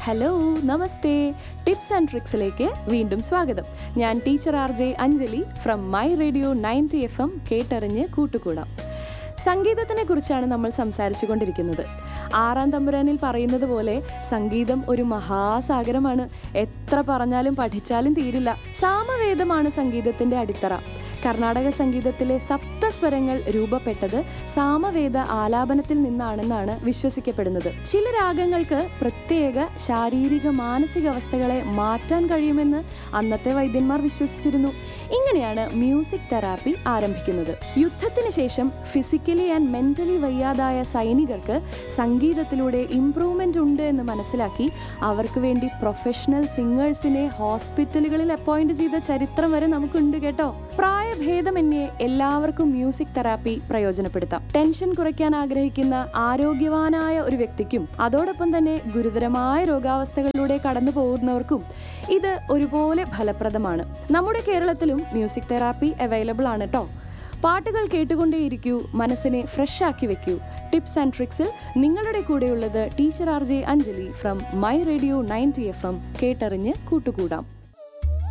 hello namaste tips and ട്രിക്സിലേക്ക് വീണ്ടും സ്വാഗതം ഞാൻ teacher R J Anjali from my radio ninety F M കേട്ടറിഞ്ഞ് കൂട്ടുകൂടാം സംഗീതത്തിനെ കുറിച്ചാണ് നമ്മൾ സംസാരിച്ചു കൊണ്ടിരിക്കുന്നത് ആറാം തമ്പുരാനിൽ പറയുന്നത് പോലെ സംഗീതം ഒരു മഹാസാഗരമാണ് എത്ര പറഞ്ഞാലും പഠിച്ചാലും തീരില്ല സാമവേദമാണ് സംഗീതത്തിന്റെ അടിത്തറ കർണാടക സംഗീതത്തിലെ സപ്തസ്വരങ്ങൾ രൂപപ്പെട്ടത് സാമവേദ ആലാപനത്തിൽ നിന്നാണെന്നാണ് വിശ്വസിക്കപ്പെടുന്നത് ചില രാഗങ്ങൾക്ക് പ്രത്യേക ശാരീരിക മാനസിക അവസ്ഥകളെ മാറ്റാൻ കഴിയുമെന്ന് അന്നത്തെ വൈദ്യന്മാർ വിശ്വസിച്ചിരുന്നു ഇങ്ങനെയാണ് മ്യൂസിക് തെറാപ്പി ആരംഭിക്കുന്നത് യുദ്ധത്തിന് ശേഷം ഫിസിക്കലി ആൻഡ് മെന്റലി വയ്യാതായ സൈനികർക്ക് സംഗീതത്തിലൂടെ ഇംപ്രൂവ്മെന്റ് ഉണ്ട് എന്ന് മനസ്സിലാക്കി അവർക്ക് വേണ്ടി പ്രൊഫഷണൽ സിംഗേഴ്സിനെ ഹോസ്പിറ്റലുകളിൽ അപ്പോയിന്റ് ചെയ്ത ചരിത്രം വരെ നമുക്കുണ്ട് കേട്ടോ പ്രായഭേദമന്യേ എല്ലാവർക്കും മ്യൂസിക് തെറാപ്പി പ്രയോജനപ്പെടുത്താം ടെൻഷൻ കുറയ്ക്കാൻ ആഗ്രഹിക്കുന്ന ആരോഗ്യവാനായ ഒരു വ്യക്തിക്കും അതോടൊപ്പം തന്നെ ഗുരുതരമായ രോഗാവസ്ഥകളിലൂടെ കടന്നു പോകുന്നവർക്കും ഇത് ഒരുപോലെ ഫലപ്രദമാണ് നമ്മുടെ കേരളത്തിലും മ്യൂസിക് തെറാപ്പി അവൈലബിൾ ആണ് കേട്ടോ പാട്ടുകൾ കേട്ടുകൊണ്ടേയിരിക്കൂ മനസ്സിനെ ഫ്രഷ് ആക്കി വെക്കൂ ടിപ്സ് ആൻഡ് ട്രിക്സിൽ നിങ്ങളുടെ കൂടെയുള്ളത് teacher R J Anjali from my radio ninety F M കേട്ടറിഞ്ഞ് കൂട്ടുകൂടാം